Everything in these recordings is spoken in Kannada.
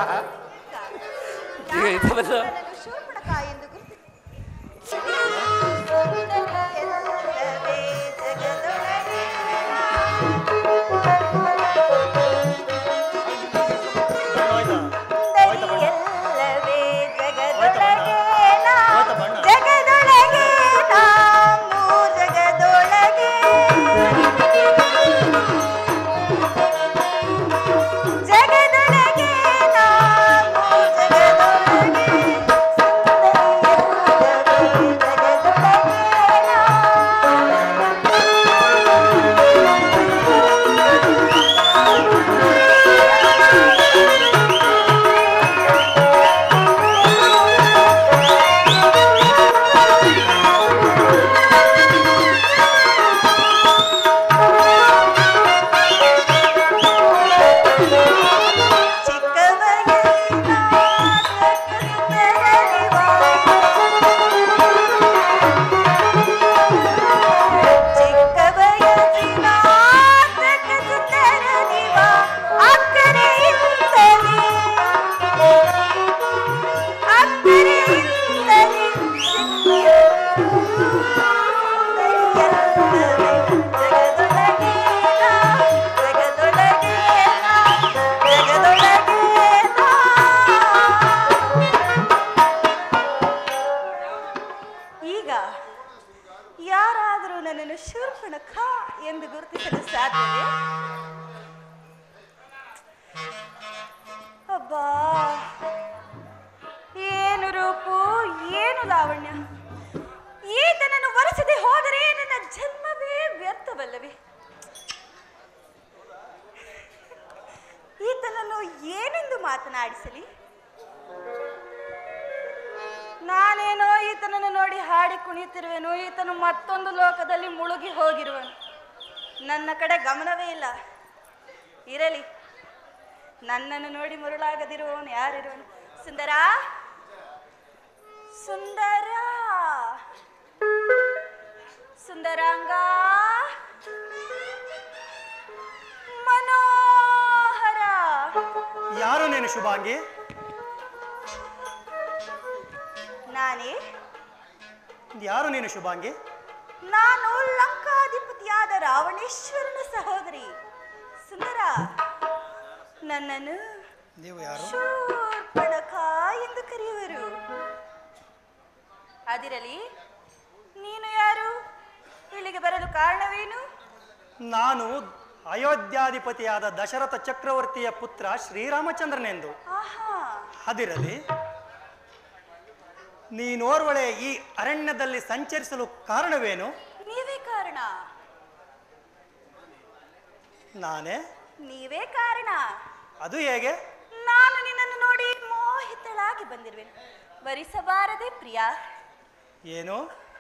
ಈಗ ಇದು ಬಂದು ನನ್ನನ್ನು ಶೂರ್ಪಣಖ ಎಂದು ಗುರುತಿಸಿದೆಲ್ಲವೇ ಜಗದೊಳಗೆ ದರಿಯಲ್ಲವೇ ಜಗದೊಳಗೆ ನಾ ಜಗದೊಳಗೆ ನಾವು ಜಗದೊಳಗೆ ಜಗದೊಳಗೆ ನಾವು ಜಗದೊಳಗೆ ಸುಂದರಿಯಲ್ಲವೇ ಜಗದೊಳಗೆ ಚಿಕ್ಕ ವಯಸ್ಸಿನ ಚಿಕ್ಕ ವಯಸ್ಸಿನ ಸುಂದರ ದಿವ ಅಕ್ಕರೆಯಿಂದಲೇ ಅಕ್ಕರೆಯಿಂದಲೇ ಜಗದೊಳಗೆ ಜಗದೊಳಗೆ ಜಗದೊಳಗೆ ಈಗ ಯಾರಾದರೂ ನನ್ನನ್ನು ಶೂರ್ಪಣಖ ಎಂದು ಗುರುತಿಸಲು ಸಾಧ್ಯವೇ ಅಬ್ಬಾ ಏನು ರೂಪು ಏನು ಲಾವಣ್ಯ ಈತನನ್ನು ವರೆಸದೆ ಹೋದರೆ ನನ್ನ ಜನ್ಮವೇ ವ್ಯರ್ಥವಲ್ಲವೇ ಈತನನ್ನು ಏನೆಂದು ಮಾತನಾಡಿಸಲಿ ನಾನೇನೋ ಈತನನ್ನು ನೋಡಿ ಹಾಡಿ ಕುಣಿಯುತ್ತಿರುವೆನು ಈತನು ಮತ್ತೊಂದು ಲೋಕದಲ್ಲಿ ಮುಳುಗಿ ಹೋಗಿರುವನು ನನ್ನ ಕಡೆ ಗಮನವೇ ಇಲ್ಲ ಇರಲಿ ನನ್ನನ್ನು ನೋಡಿ ಮರುಳಾಗದಿರುವವನು ಯಾರಿರುವನು ಸುಂದರ ಸುಂದರ ಸುಂದರಾಂಗ ಮನೋಹರ ಯಾರು ನೀನು ಶುಭಾಂಗಿ ನಾನೇ ಯಾರು ನೀನು ಶುಭಾಂಗಿ ನಾನು ಲಂಕಾಧಿಪತಿಯಾದ ರಾವಣೇಶ್ವರನ ಸಹೋದರಿ ಸುಂದರ ನನ್ನನ್ನು ನೀವು ಯಾರು ಶೂರ್ಪಣಖ ಎಂದು ಕರೆಯುವರು ಅದಿರಲಿ ನೀನು ಯಾರು ಇಲ್ಲಿಗೆ ಬರಲು ಕಾರಣವೇನು ನಾನು ಅಯೋಧ್ಯಾಧಿಪತಿಯಾದ ದಶರಥ ಚಕ್ರವರ್ತಿಯ ಪುತ್ರ ಶ್ರೀರಾಮಚಂದ್ರನೆಂದು ಆಹಾ ಅದಿರಲಿ ನೀನೋರ್ವಳೆ ಈ ಅರಣ್ಯದಲ್ಲಿ ಸಂಚರಿಸಲು ಕಾರಣವೇನು ನೀವೇ ಕಾರಣ ನಾನೇ ನೀವೇ ಕಾರಣ ಅದು ಹೇಗೆ ನಾನು ನಿನ್ನನ್ನು ನೋಡಿ ಮೋಹಿತಳಾಗಿ ಬಂದಿರುವೆನು ವರಿಸಬಾರದೆ ಪ್ರಿಯ ಏನು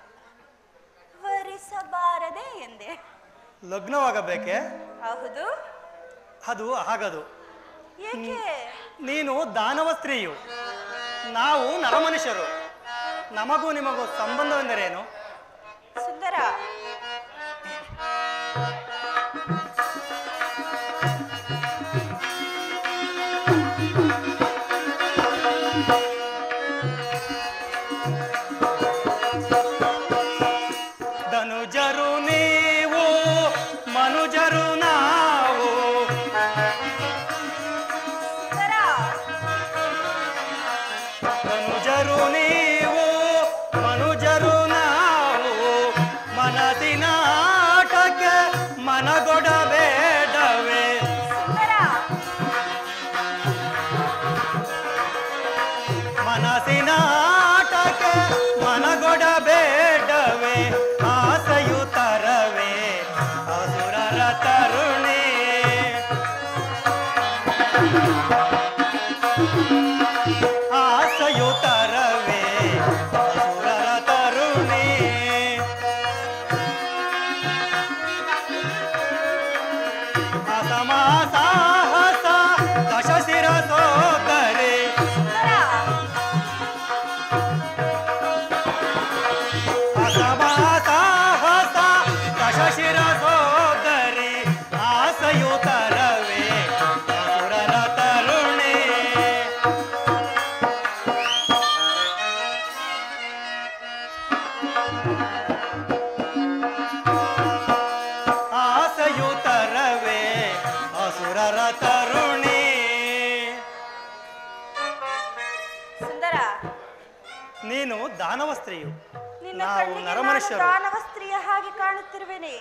ವರಿಸಬಾರದೆ ಎಂದೆ ಲಗ್ನವಾಗಬೇಕೆ ಹೌದು ಅದು ಆಗದು ಏಕೆ ನೀನು ದಾನವ ಸ್ತ್ರೀಯು ನಾವು ನರಮನುಷ್ಯರು ನಮಗೂ ನಿಮಗೂ ಸಂಬಂಧವೆಂದರೇನು ಸುಂದರ ಧನುಜರು ನೀವು ಮನುಜರು ನಾವು ಸುಂದರ ಧನುಜರು ನೀವು ಮನುಜರು ನಾವು ಮನದಿನ ಆಟಕ್ಕೆ ಮನಗೊಡಬೇಡವೇ ಸುಂದರ ಮನಸ್ಸಿನ ಆಟಕ್ಕೆ ಮನಗೊಡಬೇಡವೇ ಆಸೆಯು ತರವೇ ಅಸುರರ ತರುಣಿ ಆಸೆಯು ತರವೇ ಅಸುರರ ತರುಣಿ ಅಸಮಾಸಾಹಸ ದಶಶಿರ ಸೋದರಿ ಸುಂದರ ಅಸಮಾಸಾಹಸ ದಶಶಿರ ಸೋದರಿ ಆಸೆಯು ತರವೇ ಅಸುರರ ತರುಣಿ ಅಸುರರ ತರುಣಿ ಸುಂದರ ನೀನು ದಾನವ ಸ್ತ್ರೀಯು ನಿನ್ನ ನಾವು ಕಣ್ಣಿಗೆ ನಾನು ನರಮನುಷ್ಯರು ದಾನವ ಸ್ತ್ರೀಯ ಹಾಗೆ ಕಾಣುತ್ತಿರುವೆನೆ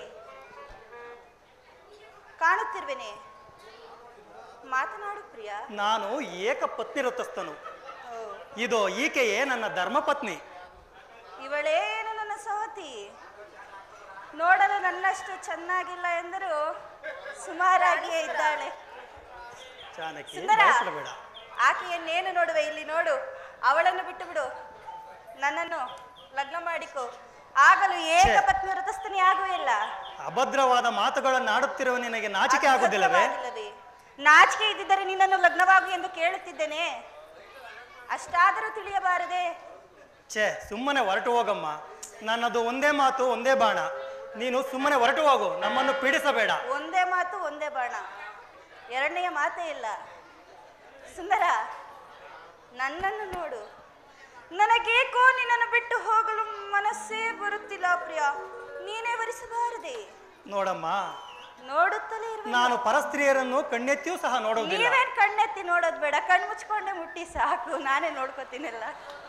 ಕಾಣುತ್ತಿರುವೆನೆ ಮಾತನಾಡು ಪ್ರಿಯ ನಾನು ಏಕ ಪತ್ನಿರತಸ್ಥನು ಓ, ಇದು ಈಕೆಯೇ ನನ್ನ ಧರ್ಮಪತ್ನಿ ಇವಳೇನು ನನ್ನ ಸಹತಿ ನೋಡಲು ನನ್ನಷ್ಟು ಚೆನ್ನಾಗಿಲ್ಲ ಎಂದರೂ ಸುಮಾರಾಗಿಯೇ ಇದ್ದಾಳೆ ಜಾನಕಿ ಸುಂದರ ಭಯಪಡಬೇಡ ಆಕೆಯನ್ನೇನು ನೋಡುವೆ ಇಲ್ಲಿ ನೋಡು ಅವಳನ್ನು ಬಿಟ್ಟು ಬಿಡು ನನ್ನನ್ನು ಲಗ್ನ ಮಾಡಿಕೊ ಆಗಲು ಏಕ ಛೆ. ಪತ್ನಿ ವ್ರತಸ್ಥನೇ ಆಗುವಿಲ್ಲ ಅಭದ್ರವಾದ ಮಾತುಗಳನ್ನು ಆಡುತ್ತಿರುವ ನಿನಗೆ ನಾಚಿಕೆ ಆಗುವುದಿಲ್ಲವೇ ಅದ್ಭುತವಾಗಿಲ್ಲವೇ? ನಾಚಿಕೆ ಇದ್ದಿದ್ದರೆ ನಿನ್ನನ್ನು ಲಗ್ನವಾಗು ಎಂದು ಕೇಳುತ್ತಿದ್ದೇನೆ ಅಷ್ಟಾದರೂ ತಿಳಿಯಬಾರದೆ ಛೇ ಸುಮ್ಮನೆ ಹೊರಟು ಹೋಗಮ್ಮ ನನ್ನದು ಒಂದೇ ಮಾತು ಒಂದೇ ಬಾಣ ನೀನು ಸುಮ್ಮನೆ ಹೊರಟು ಹೋಗು ನಮ್ಮನ್ನು ಪೀಡಿಸಬೇಡ ಒಂದೇ ಮಾತು ಒಂದೇ ಬಾಣ ಎರಡನೆಯ ಮಾತೇ ಇಲ್ಲ ಸುಂದರ ನನ್ನನ್ನು ನೋಡು ನನಗೇಕೋ ನಿನ್ನನ್ನು ಬಿಟ್ಟು ಹೋಗಲು ಮನಸ್ಸೇ ಬರುತ್ತಿಲ್ಲ ಪ್ರಿಯ ನೀನೇ ವರಿಸಬಾರದೆ ನೋಡಮ್ಮ ನೋಡುತ್ತಲೇ ಇರುವೆ ನಾನು ಪರಸ್ತ್ರೀಯರನ್ನು ಕಣ್ಣೆತ್ತಿಯೂ ಸಹ ನೋಡುವುದಿಲ್ಲ ನೀವೇನ್ ಕಣ್ಣೆತ್ತಿ ನೋಡೋದು ಬೇಡ ಕಣ್ಣು ಮುಚ್ಕೊಂಡೆ ಮುಟ್ಟಿ ಸಾಕು ನಾನೇ ನೋಡ್ಕೋತೀನಿಲ್ಲ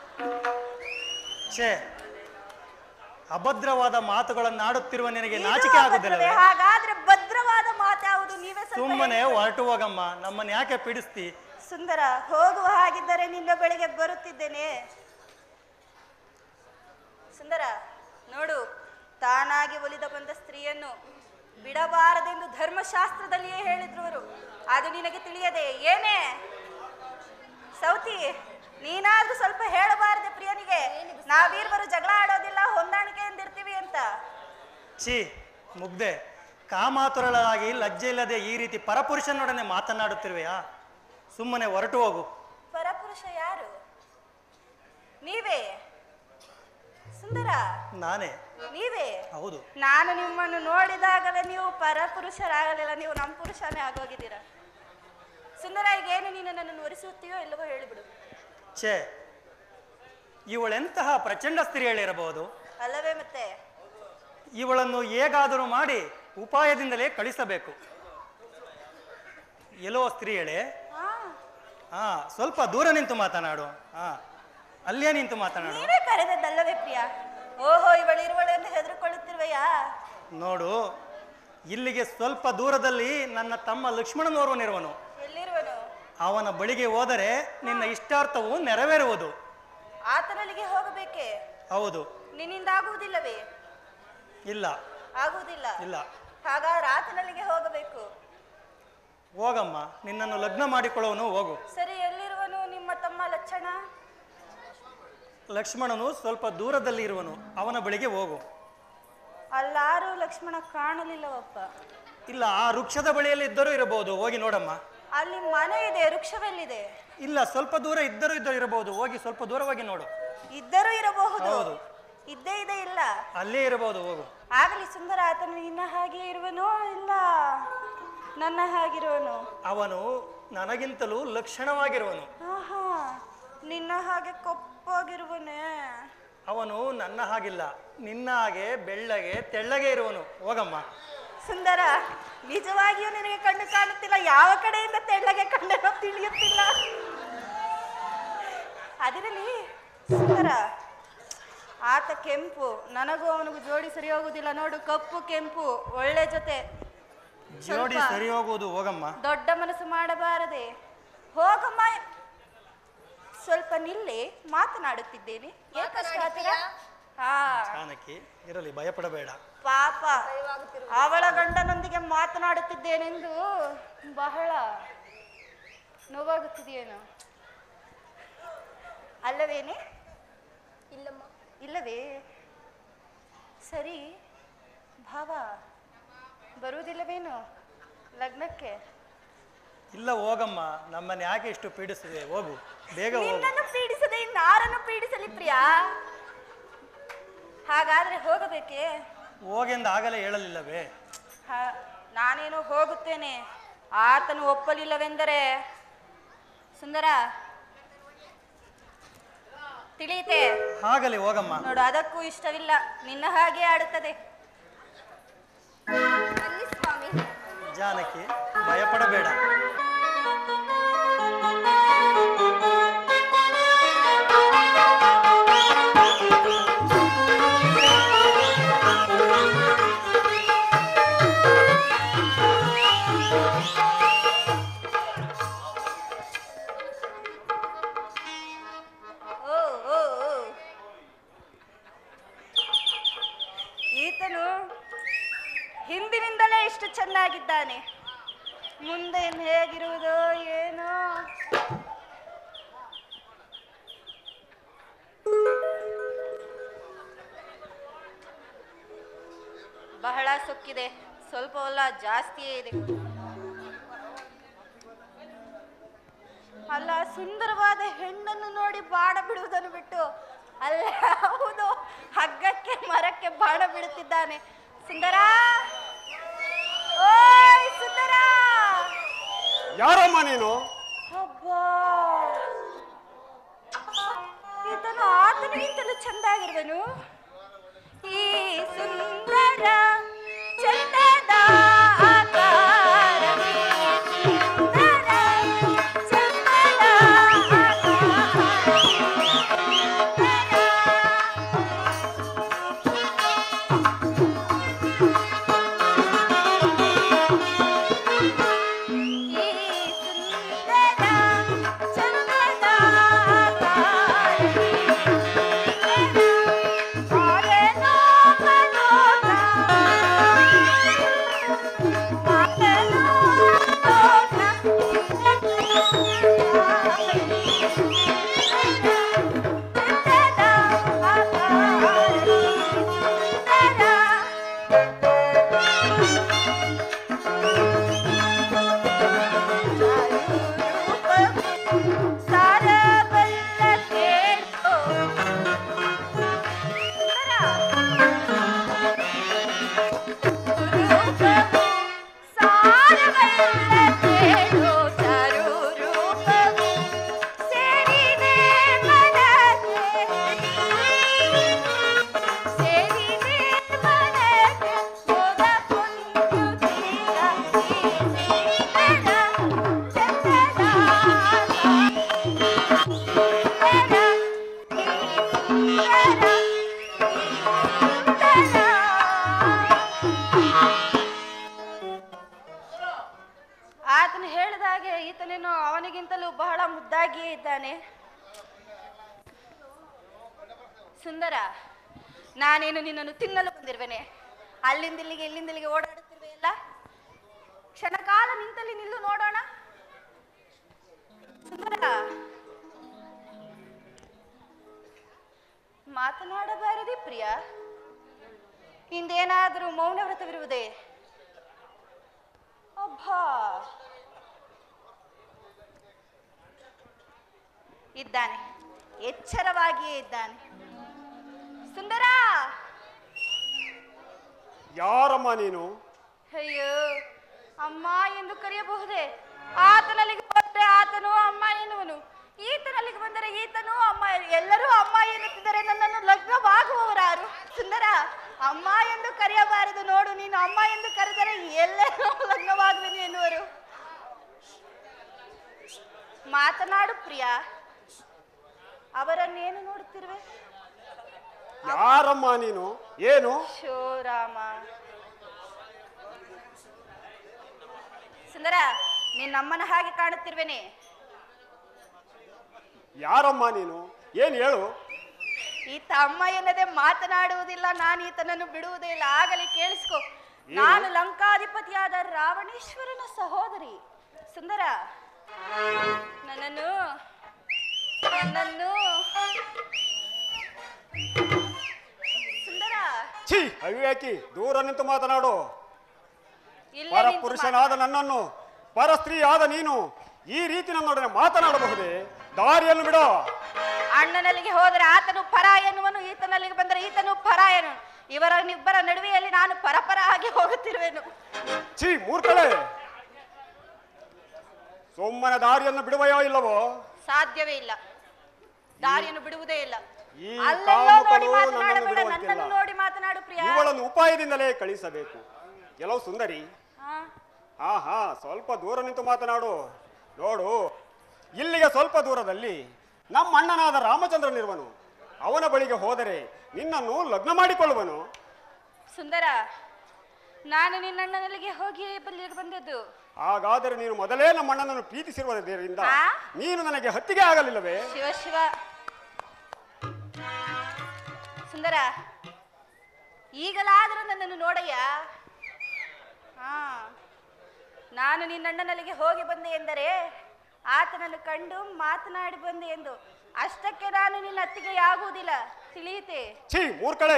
ಛೇ ಅಭದ್ರವಾದ ಮಾತುಗಳನ್ನು ಆಡುತ್ತಿರುವ ನಿನಗೆ ನಾಚಿಕೆ ಆಗುವುದಿಲ್ಲವೇ ಹಾಗಾದ್ರೆ ಭದ್ರವಾದ ಮಾತ್ಯಾವುದು ನೀವೇ ಸ್ವಲ್ಪ ಸುಮ್ಮನೆ ಹೇಳಿ. ಹೊರಟು ಹೋಗಮ್ಮ ನಮ್ಮನ್ನು ಯಾಕೆ ಪೀಡಿಸ್ತಿ ಸುಂದರ ಹೋಗುವ ಹಾಗಿದ್ದರೆ ನಿನ್ನ ಬೆಳಿಗ್ಗೆ ಬರುತ್ತಿದ್ದೇನೆ ಸುಂದರ ನೋಡು ತಾನಾಗಿ ಒಲಿದ ಬಂದ ಸ್ತ್ರೀಯನ್ನು ಬಿಡಬಾರದೆಂದು ಧರ್ಮಶಾಸ್ತ್ರದಲ್ಲಿಯೇ ಹೇಳಿದ್ರು ಅವರು ಅದು ನಿನಗೆ ತಿಳಿಯದೆ ಏನೇ ಸೌತಿ ನೀನಾದ್ರೂ ಸ್ವಲ್ಪ ಹೇಳಬಾರದೆ ಪ್ರಿಯನಿಗೆ ನಾವೀರ್ವರು ಜಗಳ ಆಡೋದಿಲ್ಲ ಹೊಂದಾಣಿಕೆಯಿಂದಿರ್ತೀವಿ ಅಂತ ಛೀ ಮುಗ್ದೆ ಕಾಮಾತುರಳಾಗಿ ಲಜ್ಜೆ ಇಲ್ಲದೆ ಈ ರೀತಿ ಪರಪುರುಷನೊಡನೆ ಮಾತನಾಡುತ್ತಿರುವೆಯಾ ಸುಮ್ಮನೆ ಹೊರಟು ಹೋಗು ಪರಪುರುಷ ಯಾರು ನೀವೇ ಸುಂದರ ನಾನೇ ನೀವೇ ಹೌದು ನಾನು ನಿಮ್ಮನ್ನು ನೋಡಿದಾಗಲೇ ನೀವು ಪರಪುರುಷರಾಗಲಿಲ್ಲ ನೀವು ನಮ್ಮ ಪುರುಷನೇ ಆಗೋಗಿದ್ದೀರ ಸುಂದರ ಈಗೇನು ನೀನು ನನ್ನನ್ನು ಒರೆಸುತ್ತೀಯೋ ಇಲ್ಲವೋ ಹೇಳಿಬಿಡು ಛೇ ಇವಳೆಂತಹ ಪ್ರಚಂಡ ಸ್ತ್ರೀ ಹೇಳಿರಬಹುದು ಅಲ್ಲವೇ ಮತ್ತೆ ಇವಳನ್ನು ಹೇಗಾದರೂ ಮಾಡಿ ಉಪಾಯದಿಂದಲೇ ಕಳಿಸಬೇಕು ಎಲ್ಲೋ ಸ್ತ್ರೀಯಳೆ ಹಾ ಹಾ ಸ್ವಲ್ಪ ದೂರ ನಿಂತು ಮಾತನಾಡು ಹಾ ಅಲ್ಲೇ ನಿಂತು ಮಾತನಾಡು ನೀವೇ ಕರೆದದ್ದಲ್ಲವೇ ಪ್ರಿಯ ಓಹೋ ಇವಳು ಇರುವಳು ಎಂದು ಹೆದರಿಕೊಳ್ಳುತ್ತಿರುವೆಯಾ ನೋಡು ಇಲ್ಲಿಗೆ ಸ್ವಲ್ಪ ದೂರದಲ್ಲಿ ನನ್ನ ತಮ್ಮ ಲಕ್ಷ್ಮಣನೋರ್ವನಿರುವನು ಎಲ್ಲಿರುವನು ಅವನ ಬಳಿಗೆ ಹೋದರೆ ನಿನ್ನ ಇಷ್ಟಾರ್ಥವು ನೆರವೇರುವುದು ಆತನಲ್ಲಿಗೆ ಹೋಗಬೇಕೆ ಹೌದು ನಿನ್ನಿಂದ ಆಗುವುದಿಲ್ಲವೇ ಇಲ್ಲ ಆಗುವುದಿಲ್ಲ ಇಲ್ಲ ಹಾಗಾದ್ರೆ ಆತನಲ್ಲಿಗೆ ಹೋಗಬೇಕು ಹೋಗಮ್ಮ ನಿನ್ನನ್ನು ಲಗ್ನ ಮಾಡಿಕೊಳ್ಳುವನು ಹೋಗು ಸರಿ ಎಲ್ಲಿರುವನು ನಿಮ್ಮ ತಮ್ಮ ಲಕ್ಷಣ ಲಕ್ಷ್ಮಣನು ಸ್ವಲ್ಪ ದೂರದಲ್ಲಿ ಇರುವನು ಅವನ ಬಳಿಗೆ ಹೋಗು ಅಲ್ಲಾರು ಲಕ್ಷ್ಮಣ ಕಾಣಲಿಲ್ಲವಪ್ಪ ಇಲ್ಲ ಆ ವೃಕ್ಷದ ಬಳಿಯಲ್ಲಿ ಇದ್ದರೂ ಇರಬಹುದು ಹೋಗಿ ನೋಡಮ್ಮ ಅಲ್ಲಿ ಮನೆ ಇದೆ ವೃಕ್ಷವೆಲ್ಲಿದೆ ಇಲ್ಲ ಸ್ವಲ್ಪ ದೂರ ಇದ್ದರೂ ಇದ್ದರೂ ಇರಬಹುದು ಹೋಗಿ ಸ್ವಲ್ಪ ದೂರವಾಗಿ ನೋಡು ಇದ್ದರೂ ಇರಬಹುದು ಹೌದು. ಇದ್ದೇ ಇದೆ ಇಲ್ಲ ಅಲ್ಲೇ ಇರಬಹುದು ಹೋಗು ಆಗಲಿ ಸುಂದರ ಆತನು ನಿನ್ನ ಹಾಗೆ ಇರುವನೋ ಇಲ್ಲ ನನ್ನ ಹಾಗಿರುವನು ಅವನು ನನಗಿಂತಲೂ ಲಕ್ಷಣವಾಗಿರುವನು ಆಹಾ ನಿನ್ನ ಹಾಗೆ ಕೊಪ್ಪಾಗಿರುವನೇ ಅವನು ನನ್ನ ಹಾಗಿಲ್ಲ ನಿನ್ನ ಹಾಗೆ ಬೆಳ್ಳಗೆ ತೆಳ್ಳಗೆ ಇರುವನು ಹೋಗಮ್ಮ ಸುಂದರ ನಿಜವಾಗಿಯೂ ನಿನಗೆ ಕಣ್ಣು ಕಾಣುತ್ತಿಲ್ಲ ಯಾವ ಕಡೆಯಿಂದ ತೆಳ್ಳಗೆ ಕಣ್ಣನ್ನು ತಿಳಿಯುತ್ತಿಲ್ಲ ಅದಿರಲಿ ಸುಂದರ ಆತ ಕೆಂಪು ನನಗೂ ಅವನಿಗೂ ಜೋಡಿ ಸರಿ ಹೋಗುದಿಲ್ಲ ನೋಡು ಕಪ್ಪು ಕೆಂಪು ಒಳ್ಳೆ ಜೊತೆ ಜೋಡಿ ಸ್ವಲ್ಪ. ಸರಿ ಹೋಗುವುದು ಹೋಗಮ್ಮ ದೊಡ್ಡ ಮನಸ್ಸು ಮಾಡಬಾರದೆ ಹೋಗಮ್ಮ ಸ್ವಲ್ಪ ನಿಲ್ಲಿ ಮಾತನಾಡುತ್ತಿದ್ದೇನೆ ಏಕಷ್ಟು ಆತರ ಹಾ ಚಾಣಕಿ ಇರಲಿ ಭಯಪಡಬೇಡ ಪಾಪ ಅವಳ ಗಂಡನೊಂದಿಗೆ ಮಾತನಾಡುತ್ತಿದ್ದೇನೆಂದು ಬಹಳ ನೋವಾಗುತ್ತಿದೆಯೇನೋ ಅಲ್ಲವೇನೆ ಇಲ್ಲಮ್ಮ ಇಲ್ಲವೇ ಸರಿ ಭಾವ ಬರುವುದಿಲ್ಲವೇನು ಲಗ್ನಕ್ಕೆ ಇಲ್ಲ ಹೋಗಮ್ಮ ನಮ್ಮನ್ನು ಯಾಕೆ ಇಷ್ಟು ಪೀಡಿಸಿದೆ ಹೋಗು ಬೇಗ ಹೋಗು ನಿನ್ನನ್ನು ಪೀಡಿಸದೆ ಇನ್ನಾರನ್ನು ಪೀಡಿಸಲಿ ಪ್ರಿಯಾ ಹಾಗಾದ್ರೆ ಹೋಗಬೇಕೇ ಹೋಗೆಂದು ಆಗಲೇ ಹೇಳಲಿಲ್ಲವೇ ಹ, ನಾನೇನು ಹೋಗುತ್ತೇನೆ ಆತನು ಒಪ್ಪಲಿಲ್ಲವೆಂದರೆ ಸುಂದರ ತಿಳಿಯುತ್ತೆ ಆಗಲಿ ಹೋಗಮ್ಮ ನೋಡು ಅದಕ್ಕೂ ಇಷ್ಟವಿಲ್ಲ ನಿನ್ನ ಹಾಗೆ ಆಡುತ್ತದೆ ಬನ್ನಿ ಸ್ವಾಮಿ ಜಾನಕಿ ಭಯಪಡಬೇಡ ಓ ಓ ಓ. ಈತನು ಹಿಂದಿನಿಂದಲೇ ಇಷ್ಟು ಚೆನ್ನಾಗಿದ್ದಾನೆ ಮುಂದೆ ಇನ್ನು ಹೇಗಿರುವುದೋ ಏನೋ ಬಹಳ ಸೊಕ್ಕಿದೆ ಸ್ವಲ್ಪವಲ್ಲ ಜಾಸ್ತಿಯೇ ಇದೆ ಅಲ್ಲ ಸುಂದರವಾದ ಹೆಣ್ಣನ್ನು ನೋಡಿ ಬಾಣ ಬಿಡುವುದನ್ನು ಬಿಟ್ಟು ಅಲ್ಲ ಹೌದು ಹಗ್ಗಕ್ಕೆ ಮರಕ್ಕೆ ಬಾಣ ಬಿಡುತ್ತಿದ್ದಾನೆ ಸುಂದರ ಓಯ್ ಸುಂದರ ಯಾರಮ್ಮ ನೀನು ಅಬ್ಬಾ ಈತನು ಆತನಿಗಿಂತಲೂ ಚಂದಾಗಿರುವನು ಈ ಸುಂದರ ಚಂದದ ಆಕಾರವೇ ಸುಂದರ ಚಂದದ ಆಕಾರವೇ ಈ ಸುಂದರ ಚಂದದ ಆಕಾರವೇ ಆರೆನೋ ಮನೋನ ಆರೆನೋ ಮನೋನ ಚಂದದ ಆಕಾರವೇ ಸುಂದರ ಆತನು ಹೇಳಿದಾಗೆ ಈತನೇನು ಅವನಿಗಿಂತಲೂ ಬಹಳ ಮುದ್ದಾಗಿಯೇ ಇದ್ದಾನೆ ಸುಂದರ ನಾನೇನು ನಿನ್ನನ್ನು ತಿನ್ನಲು ಬಂದಿರುವೆನೆ ಅಲ್ಲಿಂದ ಇಲ್ಲಿಗೆ ಇಲ್ಲಿಂದ ಇಲ್ಲಿಗೆ ಓಡಾಡುತ್ತಿರುವೆಯಲ್ಲ ಕ್ಷಣಕಾಲ ನಿಂತಲ್ಲಿ ನಿಲ್ಲು ನೋಡೋಣ ಸುಂದರ ಮಾತನಾಡಬಾರದೆ ಪ್ರಿಯ ಇಂದೇನಾದರೂ ಮೌನ ವ್ರತವಿರುವುದೇ ಅಬ್ಬಾ ಇದ್ದಾನೆ ಎಚ್ಚರವಾಗಿಯೇ ಇದ್ದಾನೆ ಸುಂದರ ಯಾರಮ್ಮ ನೀನು ಅಯ್ಯೋ ಅಮ್ಮ ಎಂದು ಕರೆಯಬಹುದೇ ಆತನಲ್ಲಿಗೆ ಬಂದರೆ ಆತನು ಅಮ್ಮ ಎನ್ನುವನು ಈತನಲ್ಲಿಗೆ ಬಂದರೆ ಈತನು ಅಮ್ಮ ಎಲ್ಲರೂ ಅಮ್ಮ ಎನ್ನುತ್ತಿದ್ದರೆ ನನ್ನನ್ನು ಲಗ್ನವಾಗುವವರಾರು ಸುಂದರ ಅಮ್ಮ ಎಂದು ಕರೆಯಬಾರದು ನೋಡು ನೀನು ಅಮ್ಮ ಎಂದು ಕರೆದರೆ ಎಲ್ಲರೂ ಲಗ್ನವಾಗುವೆನು ಎನ್ನುವರು ಮಾತನಾಡು ಪ್ರಿಯ ಅವರನ್ನೇನು ನೋಡುತ್ತಿರುವೆ ಯಾರಮ್ಮ ನೀನು ಏನು ಶೋ ರಾಮ ಸುಂದರ ನಿನ್ನಮ್ಮನ ಹಾಗೆ ಕಾಣುತ್ತಿರುವೆನೆ ಯಾರಮ್ಮ ನೀನು ಏನು ಹೇಳು ಈತ ಅಮ್ಮ ಎನ್ನದೆ ಮಾತನಾಡುವುದಿಲ್ಲ ನಾನು ಈತನನ್ನು ಬಿಡುವುದೇ ಇಲ್ಲ ಆಗಲೇ ಕೇಳಿಸ್ಕೊ ನಾನು ಲಂಕಾಧಿಪತಿಯಾದ ರಾವಣೇಶ್ವರನ ಸಹೋದರಿ ಸುಂದರ ನನ್ನನ್ನು ನನ್ನನ್ನು ಸುಂದರ ಛೀ ಅವಿವೇಕಿ ದೂರ ನಿಂತು ಮಾತನಾಡು ಇಲ್ಲೇ ಪರ ನಿಂತು ಪುರುಷನಾದ ನನ್ನನ್ನು ಪರಸ್ತ್ರೀ ಆದ ನೀನು ಈ ರೀತಿ ನನ್ನೊಡನೆ ಮಾತನಾಡಬಹುದೇ ದಾರಿಯನ್ನು ಬಿಡೋ ಅಣ್ಣನಲ್ಲಿಗೆ ಹೋದರೆ ಆತನು ಪರ ಎನ್ನುವನು ಈತನಲ್ಲಿಗೆ ಬಂದರೆ ಈತನು ಪರ ಎನ್ನು ಇವರನ್ನಿಬ್ಬರ ನಡುವೆಯಲ್ಲಿ ನಾನು ಪರಪರ ಆಗಿ ಹೋಗುತ್ತಿರುವೆನು ಛೀ ಮೂರ್ಖಳೆ ಸೊಮ್ಮನ ದಾರಿಯನ್ನು ಬಿಡುವೆಯೋ ಇಲ್ಲವೋ ಸಾಧ್ಯವೇ ಇಲ್ಲ ದಾರಿಯನ್ನು ಬಿಡುವುದೇ ಇಲ್ಲ ಈ ಅಲ್ಲೆಲ್ಲೋ ನೋಡಿ ಕಾಮುಕರು ನನ್ನನ್ನು ಮಾತನಾಡಬೇಡ ಬಿಡುವಂತಿಲ್ಲ. ನನ್ನನ್ನು ನೋಡಿ ಮಾತನಾಡು ಪ್ರಿಯ ಇವಳನ್ನು ಉಪಾಯದಿಂದಲೇ ಕಳಿಸಬೇಕು ಕೆಲವು ಸುಂದರಿ ಹಾ, ಹಾ ಹಾ ಸ್ವಲ್ಪ ದೂರ ನಿಂತು ಮಾತನಾಡು ನೋಡು ಇಲ್ಲಿಗೆ ಸ್ವಲ್ಪ ದೂರದಲ್ಲಿ ನಮ್ಮ ಅಣ್ಣನಾದ ರಾಮಚಂದ್ರನಿರುವನು ಅವನ ಬಳಿಗೆ ಹೋದರೆ ನಿನ್ನನ್ನು ಲಗ್ನ ಮಾಡಿಕೊಳ್ಳುವನು ಸುಂದರ ನಾನು ನಿನ್ನಣ್ಣನಲ್ಲಿಗೆ ಹೋಗಿ ಬಲ್ಲಿಗೆ ಬಂದದ್ದು ಹಾಗಾದರೆ ನೀನು ಮೊದಲೇ ನಮ್ಮ ಅಣ್ಣನನ್ನು ಪ್ರೀತಿಸಿರುವುದರಿಂದ ಆ? ನೀನು ನನಗೆ ಹತ್ತಿಗೆ ಆಗಲಿಲ್ಲವೇ ಶಿವ ಶಿವ ಸುಂದರ ಈಗಲಾದರೂ ನನ್ನನ್ನು ನೋಡಯ್ಯ ಹಾ ನಾನು ನಿನ್ನಣ್ಣನಲ್ಲಿಗೆ ಹೋಗಿ ಬಂದೆ ಎಂದರೆ ಆತನನ್ನು ಕಂಡು ಮಾತನಾಡಿ ಬಂದೆ ಎಂದು ಅಷ್ಟಕ್ಕೆ ನಾನು ನಿನ್ನ ಅತ್ತಿಗೆ ಆಗುವುದಿಲ್ಲ ತಿಳಿಯುತ್ತೆ ಛೀ ಮೂರ್ಖಳೆ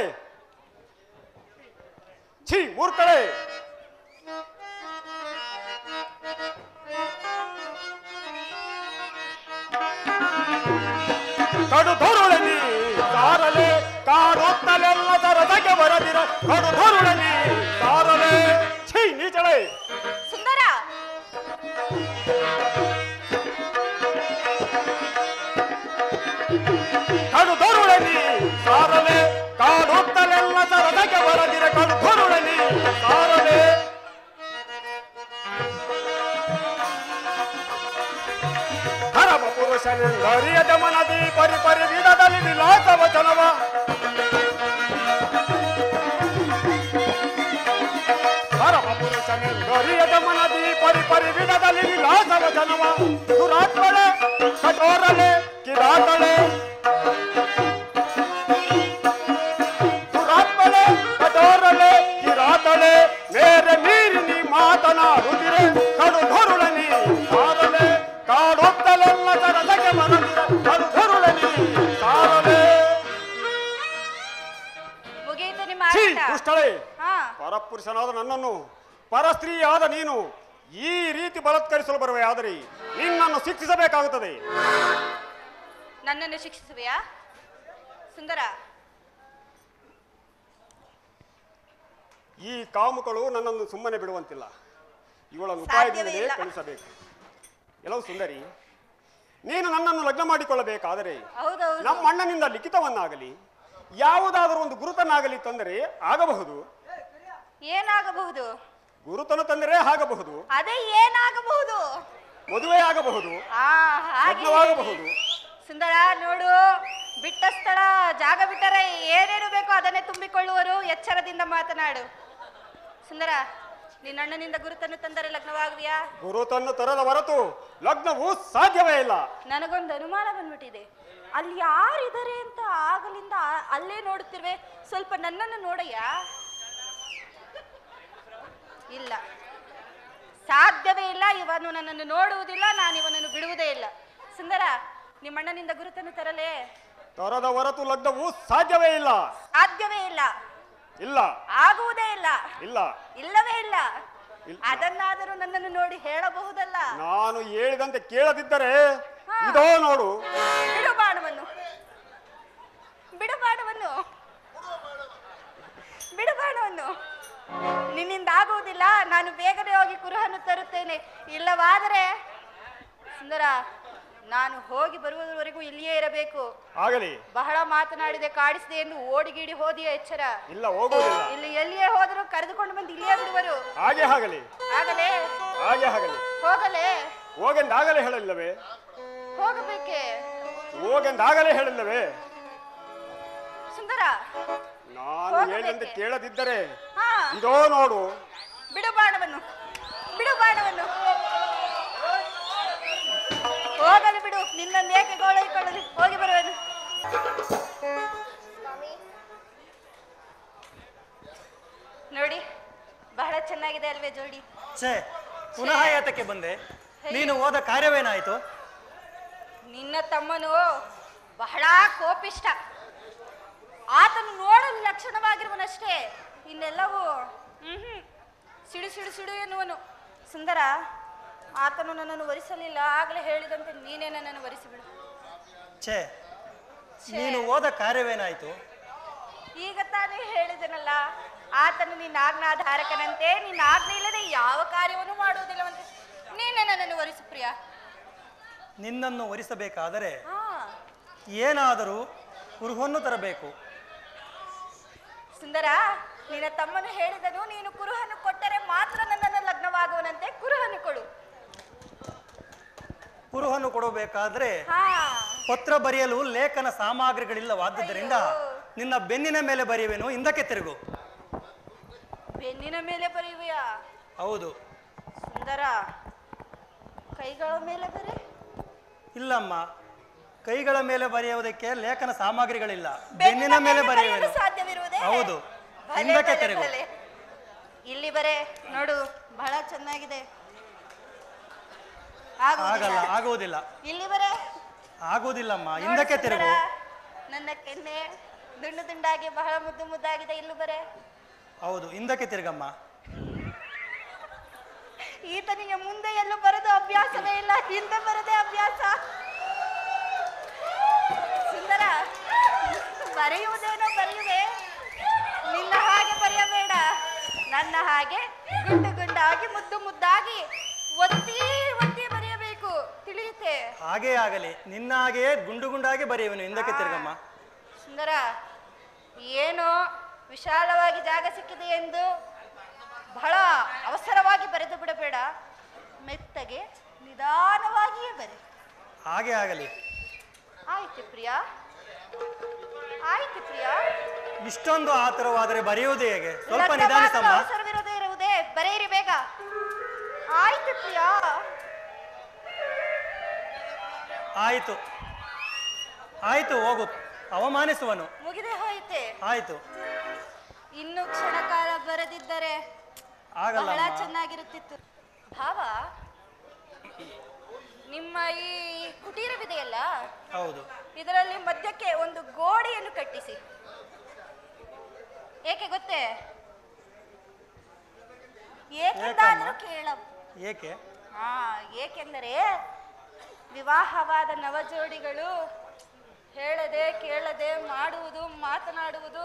ಛೀ ಮೂರ್ಖಳೆ ಕಡು ಧೋರುಳನಿ ಸಾರಲೆ ಕಾಡುತ್ತಲೆಲ್ಲ ತರದಗೆ ಬರದಿರ ಕಡು ಧೋರುಳನಿ ಸಾರಲೆ ಛೀ ನೀಚಳೆ ಸುಂದರ ಕಡು ಧೋರುಳನಿ ಸಾರಲೆ ಕಾಡುತ್ತಲೆಲ್ಲ ತರದಗೆ ಬರದಿರ ಕಡು ಧೋರುಳನಿ ಸಾರಲೆ ಹರಮ ಪುರುಷನೆಂದರಿಯದ ಮನದಿ ಪರಿ ಪರಿ ವಿಧದಲ್ಲಿ ವಿಲಾಸ ವಚನವ ಹರಮ ಪುರುಷನೆಂದರಿಯದ ಮನದಿ ಪರಿ ಪರಿ ವಿಧದಲ್ಲಿ ವಿಲಾಸ ವಚನವ ದುರಾತ್ಮಳೆ ಕಠೋರಳೆ ಕಿರಾತಳೆ ದುರಾತ್ಮಳೆ ಕಠೋರಳೆ ಕಿರಾತಳೆ ಮೇರೆ ಮೀರಿ ನೀ ಮಾತನಾಡುತ್ತಿರೆ ಕಡು ಧರುಳನಿ ಸಾರಲೆ ಕಾಡುತ್ತಲೆಲ್ಲ ಜಗದಗೆ ಮರದಿರ ಕಡು ಧರುಳನಿ ಸಾರಲೆ ಮುಗಿಯಿತು ನಿಮ್ಮ ಛೀ ಆಟ ದುಷ್ಟಳೆ ಹಾ ಪರಪುರುಷನಾದ ನನ್ನನ್ನು ಪರಸ್ತ್ರೀಯಾದ ನೀನು ಈ ರೀತಿ ಬಲಾತ್ಕರಿಸಲು ಬರುವೆ ಆದರೆ ನಿನ್ನನ್ನು ಶಿಕ್ಷಿಸಬೇಕಾಗುತ್ತದೆ ನನ್ನನ್ನು ಶಿಕ್ಷಿಸುವೆಯಾ ಸುಂದರ ಈ ಕಾಮುಕಳು ನನ್ನನ್ನು ಸುಮ್ಮನೆ ಬಿಡುವಂತಿಲ್ಲ ಇವಳನ್ನು ಸಾಧ್ಯವೇ ಉಪಾಯದಿಂದಲೇ ಇಲ್ಲ. ಕಳಿಸಬೇಕು ಎಲ್ಲವೂ ಸುಂದರಿ ನೀನು ನನ್ನನ್ನು ಲಗ್ನ ಮಾಡಿಕೊಳ್ಳಬೇಕಾದರೆ ಹೌದೌದು ನಮ್ಮ ಅಣ್ಣನಿಂದ ಲಿಖಿತವನ್ನಾಗಲಿ ಯಾವುದಾದರೂ ಒಂದು ಗುರುತನ್ನಾಗಲಿ ತಂದರೆ ಆಗಬಹುದು ಏನಾಗಬಹುದು ಗುರುತನ್ನು ತಂದರೆ ಆಗಬಹುದು ಅದೇ ಏನಾಗಬಹುದು ಮದುವೆ ಆಗಬಹುದು ಆ ಹಾಗೆ ಲಗ್ನವಾಗಬಹುದು ಸುಂದರ ನೋಡು ಬಿಟ್ಟ ಸ್ಥಳ ಜಾಗ ಬಿಟ್ಟರೆ ಏನೇನು ಬೇಕೋ ಅದನ್ನೇ ತುಂಬಿಕೊಳ್ಳುವರು ಎಚ್ಚರದಿಂದ ಮಾತನಾಡು ಸುಂದರ ನಿನ್ನ ಅಣ್ಣನಿಂದ ಗುರುತನ್ನು ತಂದರೆ ಲಗ್ನವಾಗುವಿಯಾ ಗುರುತನ್ನು ತರದ ಹೊರತು ಲಗ್ನವು ಸಾಧ್ಯವೇ ಇಲ್ಲ ನನಗೊಂದು ಅನುಮಾನ ಬಂದ್ಬಿಟ್ಟಿದೆ ಅಲ್ಲಿ ಯಾರಿದ್ದಾರೆ ಅಂತ ಆಗಲಿಂದ ಆ- ಅಲ್ಲೇ ನೋಡುತ್ತಿರುವೆ ಸ್ವಲ್ಪ ನನ್ನನ್ನು ನೋಡಯ್ಯ ಇಲ್ಲ ಸಾಧ್ಯವೇ ಇಲ್ಲ ಇವನು ನನ್ನನ್ನು ನೋಡುವುದಿಲ್ಲ ನಾನು ಇವನನ್ನು ಬಿಡುವುದೇ ಇಲ್ಲ ಸುಂದರ ನಿಮ್ಮಣ್ಣನಿಂದ ಗುರುತನ್ನು ತರಲೇ ತರದ ಹೊರತು ಲಗ್ನವು ಸಾಧ್ಯವೇ ಇಲ್ಲ ಸಾಧ್ಯವೇ ಇಲ್ಲ ಇಲ್ಲ ಆಗುವುದೇ ಇಲ್ಲ ಇಲ್ಲ ಇಲ್ಲವೇ ಇಲ್ಲ ಇಲ್ಲ. ಅದನ್ನಾದರೂ ನನ್ನನ್ನು ನೋಡಿ ಹೇಳಬಹುದಲ್ಲ ನಾನು ಹೇಳಿದಂತೆ ಕೇಳದಿದ್ದರೆ ಹಾ. ಇದೋ ನೋಡು ಬಿಡು ಬಾಣವನ್ನು ಬಿಡು ಬಾಣವನ್ನು ಬಿಡು ಬಾಣವನ್ನು ನಿನ್ನಿಂದ ಆಗುವುದಿಲ್ಲ ನಾನು ಬೇಗನೆ ಹೋಗಿ ಕುರುಹನ್ನು ತರುತ್ತೇನೆ ಇಲ್ಲವಾದರೆ ಸುಂದರ ನಾನು ಹೋಗಿ ಬರುವುದವರೆಗೂ ಇಲ್ಲಿಯೇ ಇರಬೇಕು ಆಗಲಿ ಬಹಳ ಮಾತನಾಡಿದೆ ಕಾಡಿಸಿದೆ ಎಂದು ಓಡಿಗೀಡಿ ಹೋದಿಯ ಎಚ್ಚರ ಇಲ್ಲ ಹೋಗುವುದಿಲ್ಲ ಇಲ್ಲಿ ಎಲ್ಲಿಯೇ ಹೋದರೂ ಕರೆದುಕೊಂಡು ಬಂದು ಇಲ್ಲಿಯೇ ಬಿಡುವರು ಹಾಗೆ ಆಗಲಿ ಆಗಲೇ ಹಾಗೆ ಆಗಲಿ ಹೋಗಲೇ ಹೋಗೆಂದಾಗಲೇ ಹೇಳಲಿಲ್ಲವೇ ಹೋಗಬೇಕೆ ಹೋಗೆಂದಾಗಲೇ ಹೇಳಿಲ್ಲವೇ ಸುಂದರ ನಾನು ಹೋಗಬೇಕೆ? ಹೇಳಿದಂತೆ ಕೇಳದಿದ್ದರೆ ಹಾ ಇದೋ ನೋಡು ಬಿಡು ಬಾಣವನ್ನು ಬಿಡು ಬಾಣವನ್ನು ಹೋಗಲು ಬಿಡು ನಿನ್ನನ್ನು ಏಕೆ ಗೋಳೈಕೊಳ್ಳಲಿ ಹೋಗಿ ಬರುವನು ನೋಡಿ ಬಹಳ ಚೆನ್ನಾಗಿದೆ ಅಲ್ವೇ ಜೋಡಿ ಛೇ ಪುನಃ ಯಾತಕ್ಕೆ ಬಂದೆ ನೀನು ಹೋದ ಕಾರ್ಯವೇನಾಯಿತು ನಿನ್ನ ತಮ್ಮನು ಬಹಳ ಕೋಪಿಷ್ಟ ಆತನು ನೋಡಲು ಲಕ್ಷಣವಾಗಿರುವನಷ್ಟೇ ಇನ್ನೆಲ್ಲವೂ ಹ್ಮ್ ಸಿಡು ಸಿಡು ಸಿಡು ಎನ್ನುವನು ಸುಂದರ ಆತನು ನನ್ನನ್ನು ವರಿಸಲಿಲ್ಲ ಆಗಲೇ ಹೇಳಿದಂತೆ ನೀನೇ ನನ್ನನ್ನು ವರಿಸಿಬಿಡು ಛೇ ನೀನು ಹೋದ ಕಾರ್ಯವೇನಾಯಿತು ಈಗ ತಾನೇ ಹೇಳಿದನಲ್ಲ ಆತನು ನಿನ್ನ ಆಜ್ಞಾಧಾರಕನಂತೆ ನಿನ್ನ ಆಜ್ಞೆ ಇಲ್ಲದೆ ಯಾವ ಕಾರ್ಯವನ್ನು ಮಾಡುವುದಿಲ್ಲವಂತೆ ನೀನೇ ನನ್ನನ್ನು ವರಿಸು ಪ್ರಿಯ ನಿನ್ನನ್ನು ವರಿಸಬೇಕಾದರೆ ಹಾ ಏನಾದರೂ ಕುರುಹನ್ನು ತರಬೇಕು ಸುಂದರ ನಿನ್ನ ತಮ್ಮನು ಹೇಳಿದನು ನೀನು ಕುರುಹನ್ನು ಕೊಟ್ಟರೆ ಮಾತ್ರ ನನ್ನನ್ನು ಲಗ್ನವಾಗುವನಂತೆ ಕುರುಹನ್ನು ಕೊಡು ಕುರುಹನ್ನು ಕೊಡಬೇಕಾದ್ರೆ ಹಾ ಪತ್ರ ಬರೆಯಲು ಲೇಖನ ಸಾಮಗ್ರಿಗಳಿಲ್ಲವಾದ್ದರಿಂದ ಅಯ್ಯೋ. ನಿನ್ನ ಬೆನ್ನಿನ ಮೇಲೆ ಬರೆಯುವೆನು ಹಿಂದಕ್ಕೆ ತಿರುಗು ಬೆನ್ನಿನ ಮೇಲೆ ಬರೆಯುವೆಯಾ ಹೌದು ಸುಂದರ ಕೈಗಳ ಮೇಲೆ ಬರೆ ಇಲ್ಲಮ್ಮ ಕೈಗಳ ಮೇಲೆ ಬರೆಯುವುದಕ್ಕೆ ಲೇಖನ ಸಾಮಗ್ರಿಗಳಿಲ್ಲ ಬೆನ್ನಿನ ಮೇಲೆ ಬರೆಯುವೆನು ಬರೆಯಲು ಸಾಧ್ಯವಿರುವುದೇ ಹೌದು ಭಲೆ, ಹಿಂದಕ್ಕೆ ಭಲೆ, ತಿರುಗು ಭಲೆ. ಇಲ್ಲಿ ಬರೆ ನೋಡು ಬಹಳ ಚೆನ್ನಾಗಿದೆ ಆಗುವುದಿಲ್ಲ. ಆಗಲ್ಲ ಆಗುವುದಿಲ್ಲ ಇಲ್ಲಿ ಬರೆ ಆಗುವುದಿಲ್ಲಮ್ಮ ನೋಡು ಹಿಂದಕ್ಕೆ ಸುಂದರ, ತಿರುಗು ನನ್ನ ಕೆನ್ನೆ ದುಂಡು ದುಂಡಾಗಿ ಬಹಳ ಮುದ್ದು ಮುದ್ದಾಗಿದೆ ಇಲ್ಲು ಬರೆ ಹೌದು ಹಿಂದಕ್ಕೆ ತಿರುಗಮ್ಮ ಈತನಿಗೆ ಮುಂದೆ ಎಲ್ಲೂ ಬರೆದು ಅಭ್ಯಾಸವೇ ಇಲ್ಲ ಹಿಂದೆ ಬರದೆ ಅಭ್ಯಾಸ ಸುಂದರ ಬರೆಯುವುದೇನೋ ಬರೆಯುವೆ ನಿನ್ನ ಹಾಗೆ ಬರೆಯಬೇಡ ನನ್ನ ಹಾಗೆ ಗುಂಡು ಗುಂಡಾಗಿ ಮುದ್ದು ಮುದ್ದಾಗಿ ಒತ್ತಿ ಒತ್ತಿ ಬರೆಯಬೇಕು ತಿಳಿಯುತ್ತೆ ಹಾಗೇ ಆಗಲಿ ನಿನ್ನ ಹಾಗೆಯೇ ಗುಂಡು ಗುಂಡಾಗಿ ಬರೆಯುವೆನು ಹಿಂದಕ್ಕೆ ತಿರುಗಮ್ಮ ಸುಂದರ ಏನೋ ವಿಶಾಲವಾಗಿ ಜಾಗ ಸಿಕ್ಕಿದೆ ಎಂದು ಬಹಳ ಅವಸರವಾಗಿ ಬರೆದು ಬಿಡಬೇಡ ಮೆತ್ತಗೆ ನಿಧಾನವಾಗಿಯೇ ಬರೆ ಹಾಗೆ ಆಗಲಿ ಆಯ್ತು ಪ್ರಿಯಾ ಆಯ್ತು ಪ್ರಿಯಾ ಇಷ್ಟೊಂದು ಆತರವಾದರೆ ಬರೆಯುವುದು ಹೇಗೆ ಸ್ವಲ್ಪ ಲಗ್ನವಾಗಲು ನಿಧಾನಿಸಮ್ಮ ಅವಸರವಿರೋದೇ ಇರುವುದೇ ಬರೆಯಿರಿ ಬೇಗ ಆಯ್ತು ಪ್ರಿಯಾ ಆಯಿತು ಆಯಿತು ಹೋಗು ಅವಮಾನಿಸುವನು ಮುಗಿದೇ ಹೋಯಿತೆ ಆಯಿತು ಇನ್ನು ಕ್ಷಣಕಾಲ ಬರೆದಿದ್ದರೆ ಆಗಲ್ಲ ಬಹಳ ಅಮ್ಮ. ಚೆನ್ನಾಗಿರುತ್ತಿತ್ತು ಭಾವ ನಿಮ್ಮ ಈ ಕುಟೀರವಿದೆಯಲ್ಲ ಹೌದು ಇದರಲ್ಲಿ ಮಧ್ಯಕ್ಕೆ ಒಂದು ಗೋಡೆಯನ್ನು ಕಟ್ಟಿಸಿ ಏಕೆ ಗೊತ್ತೇ ಏಕೆಂದಾದರೂ ಕೇಳ ಏಕೆ ಹಾ ಏಕೆಂದರೆ ವಿವಾಹವಾದ ನವಜೋಡಿಗಳು ಹೇಳದೆ ಕೇಳದೆ ಮಾಡುವುದು ಮಾತನಾಡುವುದು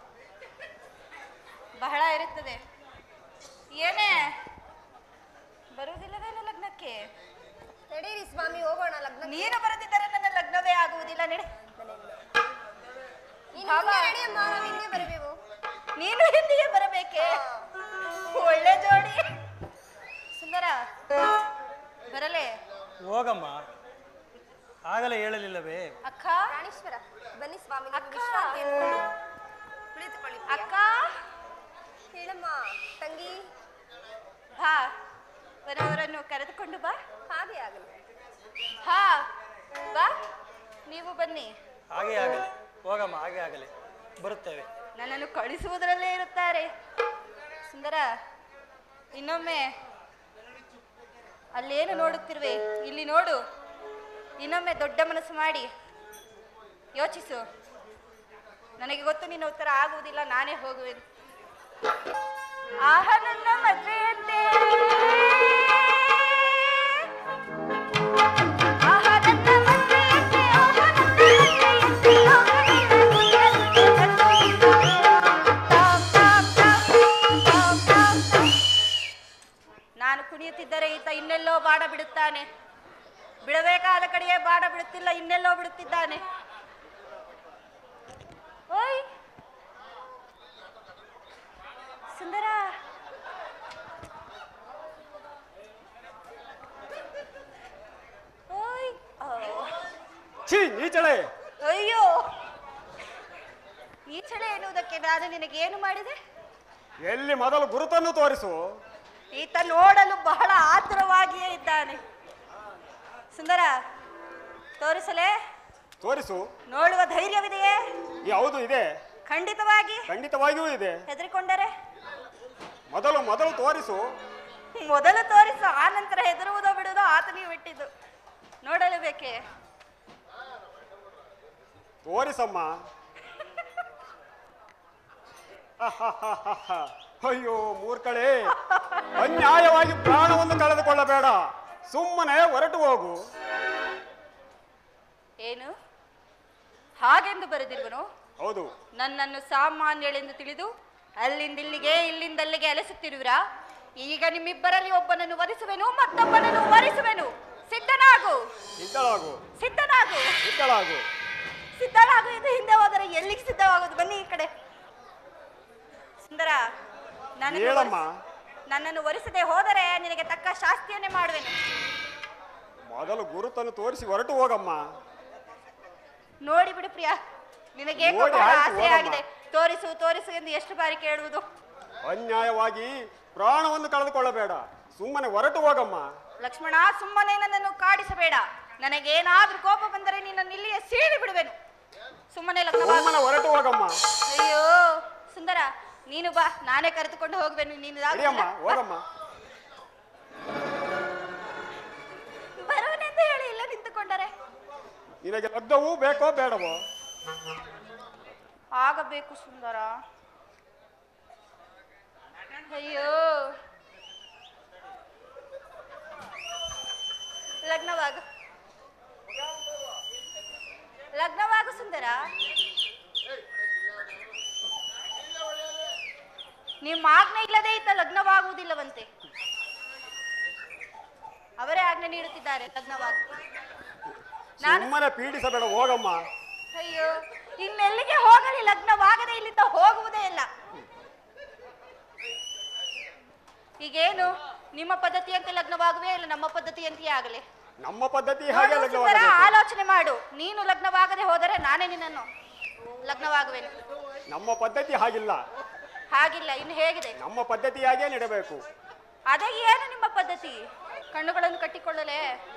ಬಹಳ ಇರುತ್ತದೆ ಏನೇ ಬರುವುದಿಲ್ಲವೇನು ಲಗ್ನಕ್ಕೆ ನಡೀರಿ ಸ್ವಾಮಿ ಹೋಗೋಣ ಲಗ್ನ ನೀನು ಬರದಿದ್ದರೆ ನನ್ನ ಲಗ್ನವೇ ಆಗುವುದಿಲ್ಲ ನಡೆ ನೀನು ಭಾವ. ಮುಂದೆ ನಡೆಯಮ್ಮ ನಾವು ಹಿಂದೆ ಬರಬೇಕು ನೀನು ಹಿಂದಿಗೆ ಬರಬೇಕೆ ಒಳ್ಳೆ ಜೋಡಿ ಸುಂದರ ಬರಲೇ ಹೋಗಮ್ಮ ಆಗಲೇ ಹೇಳಲಿಲ್ಲವೇ ಅಕ್ಕ ಪ್ರಾಣೇಶ್ವರ ಬನ್ನಿ ಸ್ವಾಮಿ ನೀವು ಅಕ್ಕ. ವಿಶ್ರಾಂತಿ ಎತ್ಕೊಳ್ಳಿ. ಕುಳಿತುಕೊಳ್ಳಿ ಪ್ರಿಯ. ಅಕ್ಕ ಹೇಳಮ್ಮ ತಂಗಿ ಬಾ ಬರೋವರನ್ನು ಕರೆದುಕೊಂಡು ಬಾ ಹಾಗೆ ಆಗಲಿ ಹಾ ಬಾ ನೀವು ಬನ್ನಿ ಹಾಗೆ ಆಗಲಿ ಹೋಗಮ್ಮ ಹಾಗೆ ಆಗಲಿ ಬರುತ್ತೇವೆ ನನ್ನನ್ನು ಕಳಿಸುವುದರಲ್ಲೇ ಇರುತ್ತಾರೆ ಸುಂದರ ಇನ್ನೊಮ್ಮೆ ಅಲ್ಲೇನು ನೋಡುತ್ತಿರುವೆ ಇಲ್ಲಿ ನೋಡು ಇನ್ನೊಮ್ಮೆ ದೊಡ್ಡ ಮನಸ್ಸು ಮಾಡಿ ಯೋಚಿಸು ನನಗೆ ಗೊತ್ತು ನಿನ್ನ ಉತ್ತರ ಆಗುವುದಿಲ್ಲ ನಾನೇ ಹೋಗುವೆನು ಆಹ ನನ್ನ ಮದುವೆಯಂತೆ ಆಹ ನನ್ನ ಮದುವೆಯಂತೆ, ಆಹ ನನ್ನ ಮದುವೆಯಂತೆ, ಆಹ ನನ್ನ ತಾಮ್, ತಾಮ್, ತಾಮ್, ತಾಮ್, ತಾಮ್, ತಾಮ್. ನಾನು ಕುಣಿಯುತ್ತಿದ್ದರೆ ಈತ ಇನ್ನೆಲ್ಲೋ ಬಾಡ ಬಿಡುತ್ತಾನೆ ಬಿಡಬೇಕಾದ ಕಡೆಯೇ ಬಾಡ ಬಿಡುತ್ತಿಲ್ಲ ಇನ್ನೆಲ್ಲೋ ಬಿಡುತ್ತಿದ್ದಾನೆ ಓಯ್ ಸುಂದರ ಓಯ್ ಓ. ಛೀ ನೀಚಳೆ ಅಯ್ಯೋ ಈ ಚಳಿ ಎನ್ನುವುದಕ್ಕೆ ನಾನು ನಿನಗೆ ಏನು ಮಾಡಿದೆ ಎಲ್ಲಿ ಮೊದಲು ಗುರುತನ್ನು ತೋರಿಸು ಈತ ನೋಡಲು ಬಹಳ ಆತುರವಾಗಿಯೇ ಇದ್ದಾನೆ ಸುಂದರ ತೋರಿಸಲೇ ತೋರಿಸು ನೋಡುವ ಧೈರ್ಯವಿದೆಯೇ ಯಾವುದು ಇದೆ ಖಂಡಿತವಾಗಿ ಖಂಡಿತವಾಗಿಯೂ ಇದೆ ಹೆದರಿಕೊಂಡರೆ ಮೊದಲು ಮೊದಲು ತೋರಿಸು ಮೊದಲು ತೋರಿಸು ಆ ನಂತರ ಹೆದರುವುದೋ ಬಿಡುವುದೋ ಆತನಿಗೆ ಬಿಟ್ಟಿದ್ದು ನೋಡಲು ಬೇಕೇ ತೋರಿಸಮ್ಮ ಅಯ್ಯೋ ಮೂರ್ಖಳೇ ಅನ್ಯಾಯವಾಗಿ ಪ್ರಾಣವನ್ನು ಕಳೆದುಕೊಳ್ಳಬೇಡ ಸುಮ್ಮನೆ ಹೊರಟು ಹೋಗು ಏನು ಹಾಗೆಂದು ಬರೆದಿರುವನು ಹೌದು ನನ್ನನ್ನು ಸಾಮಾನ್ಯಳೆಂದು ತಿಳಿದು ಅಲ್ಲಿಂದಿಲ್ಲಿಗೆ ಇಲ್ಲಿಂದಲ್ಲಿಗೆ ಅಲೆಸುತ್ತಿರುವಿರಾ ಈಗ ನಿಮ್ಮಿಬ್ಬರಲ್ಲಿ ಒಬ್ಬನನ್ನು ವರಿಸುವೆನು ಮತ್ತೊಬ್ಬನನ್ನು ವರಿಸುವೆನು ಸಿದ್ಧನಾಗು ಸಿದ್ಧಳಾಗು ಸಿದ್ಧನಾಗು ಸಿದ್ಧಳಾಗು ಸಿದ್ಧನಾಗು ಇದು ಹಿಂದೆ ಹೋದರೆ ಎಲ್ಲಿಗೆ ಸಿದ್ಧವಾಗೋದು ಬನ್ನಿ ಈ ಕಡೆ ಸುಂದರ ನನ್ನನ್ನು ಹೇಳಮ್ಮ. ವರಿಸ- ನನ್ನನ್ನು ಒರೆಸದೆ ಹೋದರೆ ನಿನಗೆ ತಕ್ಕ ಶಾಸ್ತಿಯನ್ನೇ ಮಾಡುವೆನು ಮೊದಲು ಗುರುತನ್ನು ತೋರಿಸಿ ಹೊರಟು ಹೋಗಮ್ಮ ನೋಡಿ ಬಿಡು ಪ್ರಿಯಾ ನಿನಗೆ ನೋಡಿ ಬಹಳ ಆಯ್ತು, ಆಸೆ ಹೋಗಮ್ಮ. ಆಗಿದೆ ತೋರಿಸು ತೋರಿಸು ಎಂದು ಎಷ್ಟು ಬಾರಿ ಕೇಳುವುದು ಅನ್ಯಾಯವಾಗಿ ಪ್ರಾಣವನ್ನು ಕಳೆದುಕೊಳ್ಳಬೇಡ ಸುಮ್ಮನೆ ಹೊರಟು ಹೋಗಮ್ಮ ಲಕ್ಷ್ಮಣ ಸುಮ್ಮನೆ ನನ್ನನ್ನು ಕಾಡಿಸಬೇಡ ನನಗೇನಾದ್ರೂ ಕೋಪ ಬಂದರೆ ನಿನ್ನನ್ನು ಇಲ್ಲಿಯೇ ಸೀಳಿ ಬಿಡುವೆನು ಸುಮ್ಮನೆ ಲಗ್ನವಾಗ ಸುಮ್ಮನೆ ಹೊರಟು ಹೋಗಮ್ಮ ಅಯ್ಯೋ ಸುಂದರ ನೀನು ಬಾ ನಾನೇ ಕರೆದುಕೊಂಡು ಹೋಗ್ಬೇನು ನೀನು ನಡಿಯಮ್ಮ ಹೋಗಮ್ಮ ಬರುವನೆಂದು ಹೇಳಿ ಇಲ್ಲ ನಿಂತುಕೊಂಡರೆ ನಿನಗೆ ಲಗ್ನವೂ ಬೇಕೋ ಬೇಡವೋ ಆಗಬೇಕು ಸುಂದರ ಅಯ್ಯೋ ಲಗ್ನವಾಗ ಲಗ್ನವಾಗ ಸುಂದರ ನಿಮ್ಮ ಆಜ್ಞೆ ಇಲ್ಲದೆ ಇದ್ದ ಲಗ್ನವಾಗುವುದಿಲ್ಲವಂತೆ ಅವರೇ ಆಜ್ಞೆ ನೀಡುತ್ತಿದ್ದಾರೆ ಲಗ್ನವಾಗ ನಾನು ಸುಮ್ಮನೆ ಪೀಡಿಸಬೇಡ ಹೋಗಮ್ಮ ಅಯ್ಯೋ ಇನ್ನೆಲ್ಲಿಗೆ ಹೋಗಲಿ ಲಗ್ನವಾಗದೆ ಇಲ್ಲಿಂದ ಹೋಗುವುದೇ ಇಲ್ಲ ಈಗೇನು ನಿಮ್ಮ ಪದ್ಧತಿಯಂತೆ ಲಗ್ನವಾಗುವೆ ಇಲ್ಲ ನಮ್ಮ ಪದ್ಧತಿಯಂತೆಯೇ ಆಗಲಿ ನಮ್ಮ ಪದ್ಧತಿ ಹಾಗೆ ನೋಡು ಸುಂದರ, ಲಗ್ನವಾಗಬೇಕು ಆಲೋಚನೆ ಮಾಡು ನೀನು ಲಗ್ನವಾಗದೆ ಹೋದರೆ ನಾನೇ ನಿನ್ನನ್ನು ಲಗ್ನವಾಗುವೆನು ನಮ್ಮ ಪದ್ಧತಿ ಹಾಗಿಲ್ಲ ಹಾಗಿಲ್ಲ ಇನ್ನು ಹೇಗಿದೆ ನಮ್ಮ ಪದ್ಧತಿಯಾಗೇ ನೀಡಬೇಕು ಅದೇ ಏನು ನಿಮ್ಮ ಪದ್ಧತಿ ಕಣ್ಣುಗಳನ್ನು ಕಟ್ಟಿಕೊಳ್ಳಲೇ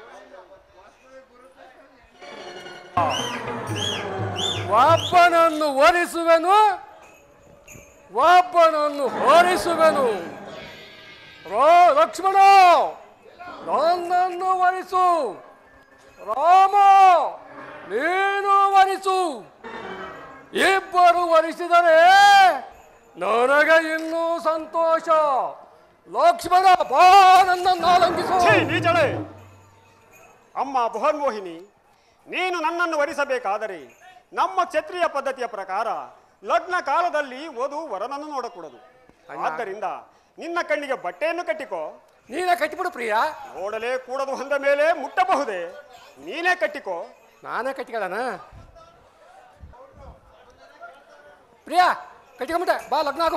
ಒಬ್ಬನನ್ನು ವರಿಸುವೆನು ಒಬ್ಬನನ್ನು ಹೋರಿಸುವೆನು ರೋ ಲಕ್ಷ್ಮಣ ನನ್ನನ್ನು ವರಿಸು ರಾಮ ನೀನು ವರಿಸು ಇಬ್ಬರು ವರಿಸಿದರೆ ನನಗೆ ಇನ್ನೂ ಸಂತೋಷ ಲಕ್ಷ್ಮಣ ಬಾ ನನ್ನನ್ನು ಆಲಂಗಿಸು ಛೀ, ನೀಚಳೆ ಅಮ್ಮ ಬೃಹನ್ಮೋಹಿನಿ ನೀನು ನನ್ನನ್ನು ವರಿಸಬೇಕಾದರೆ ನಮ್ಮ ಕ್ಷತ್ರಿಯ ಪದ್ಧತಿಯ ಪ್ರಕಾರ ಲಗ್ನ ಕಾಲದಲ್ಲಿ ವಧು ವರನನ್ನು ನೋಡಕೂಡದು ಆದ್ದರಿಂದ ನಿನ್ನ ಕಣ್ಣಿಗೆ ಬಟ್ಟೆಯನ್ನು ಕಟ್ಟಿಕೋ ನೀನೇ ಕಟ್ಟಿಬಿಡು ಪ್ರಿಯಾ ನೋಡಲೇ ಕೂಡದು ಹೊಂದ ಮೇಲೆ ಮುಟ್ಟಬಹುದೇ ನೀನೇ ಕಟ್ಟಿಕೋ ನಾನೇ ಕಟ್ಕೊಳ್ಳೋಣ ಪ್ರಿಯಾ ಕಟ್ಕೊಂಬಿಟ್ಟೆ ಬಾ ಲಗ್ನ ಆಗು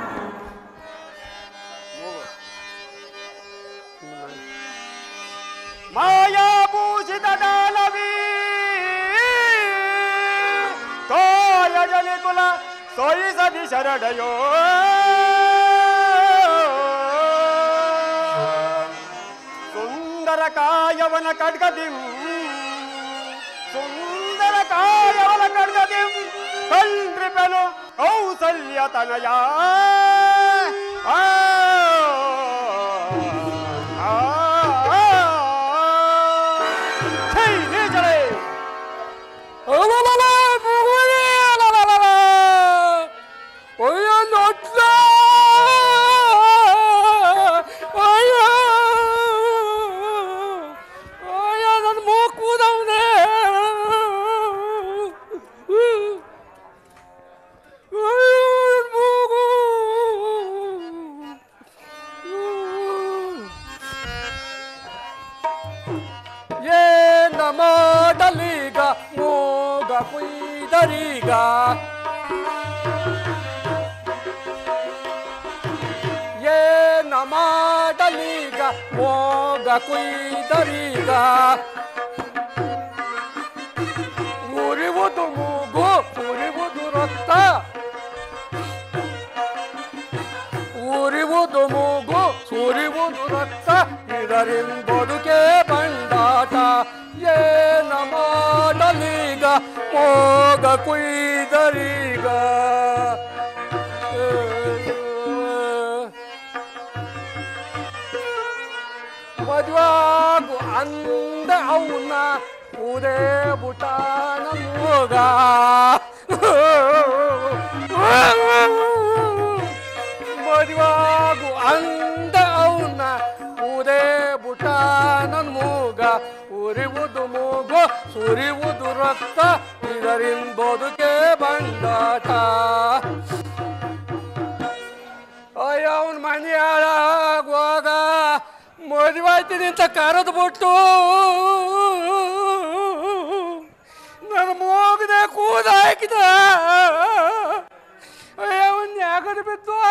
ಮಾಯಾಭೂಷಿತ ದಾನವೀ ಕಾಯ ಜನಿಕುಲ ಸೊಯಿಸದಿ ಶರಣಯೋ ಸುಂದರ ಕಾಯವನ ಖಡ್ಗದಿಂ ಸುಂದರ ಕಾಯವನ ಖಡ್ಗದಿಂ ಕಲ್ರಿಪೆನು ಕೌಸಲ್ಯ ತನಯ ಆ ಆ ಛೈ, ನೀಚಳೆ! ಅಲಲಲ, ಭಗವನೇ, ಅಲಲಲಲ. ಅಯ್ಯೋ ನೋಡ್ಲ ಅಯ್ಯೋ ಅಯ್ಯೋ ನನ್ನ ಮೂಗ್ ಕೂದವ್ನೆ ಅಯ್ಯೋ ನನ್ ಮೂಗು ಏನ ಮಾಡಲೀಗ ಮೂಗ ಕುಯ್ದರೀಗ ಏನ ಮಾಡಲೀಗ ಮೋಗ ಕುಯ್ದರೀಗ ಉರಿವುದು ಮೂಗು ಉರಿವುದು ರಕ್ತ ಉರಿವುದು ಮೂಗು ಸುರಿವುದು ರಕ್ತ ಇದರಿಂದ ಬದುಕೆ ಬಂಡಾಟ ಏನ ಮಾಡಲೀಗ ಮೋಗ ಕುಯ್ದರೀಗ ಮದುವಾಗು ಅಂದ ಅವನ ಉದೇ ಬುಟಾನ ಮೂಗ ಮದುವಾಗು ಅಂದ ಅವನ ಉದೇ ಬುಟಾನ ಮೂಗ ಉರಿವುದು ಮೂಗು ಸುರಿವುದು ರಕ್ತ ಇದರಿಂದ ಬದುಕೆ ಬಂದಾಟ ಅಯ್ಯ ಅವನ ಮನೆ ಹಾಳಾಗುವಾಗ ಮದುವೆ ಆಯ್ತೀನಿ ಅಂತ ಕರೆದು ಬಿಟ್ಟು ನನ್ನ ಮೋಗದೆ ಕೂದ ಹಾಕಿದ ಅಯ್ಯ ಅವನ್ ಯಾಕಡೆ ಬಿದ್ದು